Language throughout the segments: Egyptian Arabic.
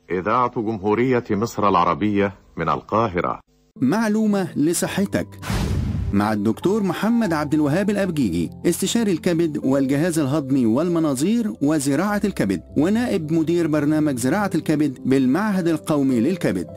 إذاعة جمهورية مصر العربية من القاهرة معلومة لصحتك مع الدكتور محمد عبد الوهاب الأبجيجي استشاري الكبد والجهاز الهضمي والمناظير وزراعة الكبد ونائب مدير برنامج زراعة الكبد بالمعهد القومي للكبد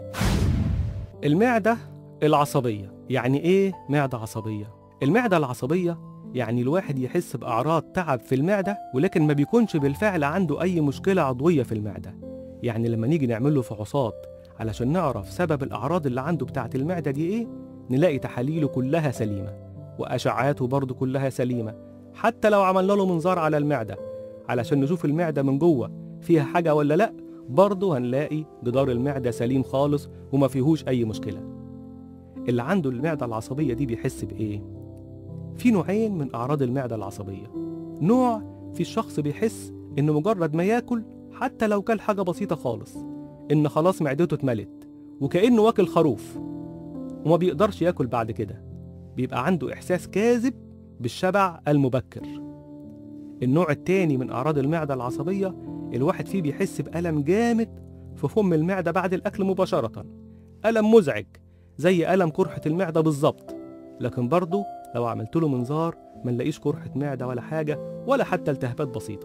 المعدة العصبية يعني إيه معدة عصبية؟ المعدة العصبية يعني الواحد يحس بأعراض تعب في المعدة ولكن ما بيكونش بالفعل عنده أي مشكلة عضوية في المعدة يعني لما نيجي نعمل له فحوصات علشان نعرف سبب الأعراض اللي عنده بتاعة المعدة دي إيه نلاقي تحاليله كلها سليمة وأشعاته برضه كلها سليمة حتى لو عملنا له منظار على المعدة علشان نشوف المعدة من جوه فيها حاجة ولا لأ برضه هنلاقي جدار المعدة سليم خالص وما فيهوش أي مشكلة اللي عنده المعدة العصبية دي بيحس بإيه؟ في نوعين من أعراض المعدة العصبية نوع في الشخص بيحس إنه مجرد ما ياكل حتى لو كل حاجة بسيطة خالص إن خلاص معدته اتملت وكأنه واكل خروف وما بيقدرش ياكل بعد كده بيبقى عنده إحساس كاذب بالشبع المبكر النوع التاني من أعراض المعدة العصبية الواحد فيه بيحس بألم جامد في فم المعدة بعد الأكل مباشرة ألم مزعج زي ألم قرحة المعدة بالظبط لكن برضه لو عملت له منظار ما نلاقيش قرحة معدة ولا حاجة ولا حتى التهابات بسيطة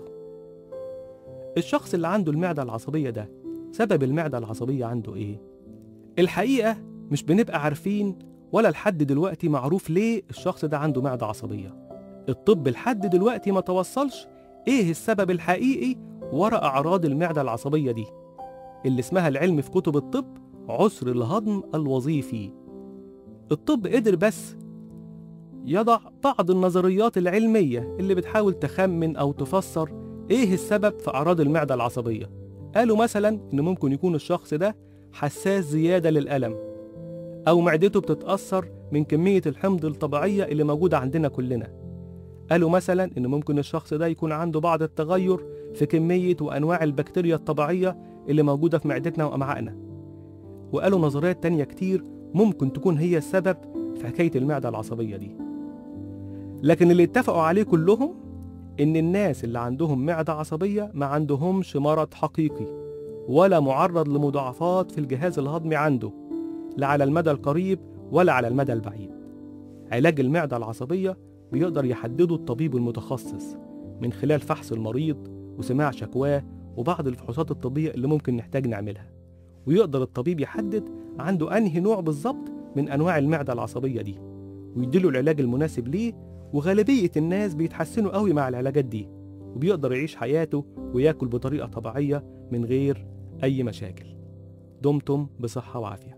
الشخص اللي عنده المعدة العصبية ده سبب المعدة العصبية عنده إيه؟ الحقيقة مش بنبقى عارفين ولا لحد دلوقتي معروف ليه الشخص ده عنده معدة عصبية الطب لحد دلوقتي ما توصلش إيه السبب الحقيقي ورا أعراض المعدة العصبية دي اللي اسمها العلم في كتب الطب عسر الهضم الوظيفي الطب قدر بس يضع بعض النظريات العلمية اللي بتحاول تخمن أو تفسر إيه السبب في أعراض المعدة العصبية قالوا مثلا إن ممكن يكون الشخص ده حساس زيادة للألم أو معدته بتتأثر من كمية الحمض الطبيعية اللي موجودة عندنا كلنا قالوا مثلا إن ممكن الشخص ده يكون عنده بعض التغير في كمية وأنواع البكتيريا الطبيعية اللي موجودة في معدتنا وأمعائنا وقالوا نظريات تانية كتير ممكن تكون هي السبب في حكاية المعدة العصبية دي لكن اللي اتفقوا عليه كلهم إن الناس اللي عندهم معدة عصبية ما عندهمش مرض حقيقي ولا معرض لمضاعفات في الجهاز الهضمي عنده لا على المدى القريب ولا على المدى البعيد علاج المعدة العصبية بيقدر يحدده الطبيب المتخصص من خلال فحص المريض وسماع شكواه وبعض الفحوصات الطبية اللي ممكن نحتاج نعملها ويقدر الطبيب يحدد عنده أنهي نوع بالظبط من أنواع المعدة العصبية دي ويديله العلاج المناسب ليه وغالبية الناس بيتحسنوا قوي مع العلاجات دي وبيقدر يعيش حياته وياكل بطريقة طبيعية من غير أي مشاكل دمتم بصحة وعافية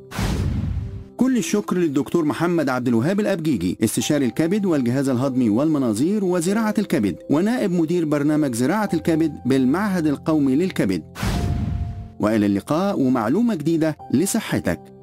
كل الشكر للدكتور محمد عبد الوهاب الأبجيجي استشاري الكبد والجهاز الهضمي والمناظير وزراعة الكبد ونائب مدير برنامج زراعة الكبد بالمعهد القومي للكبد وإلى اللقاء ومعلومة جديدة لصحتك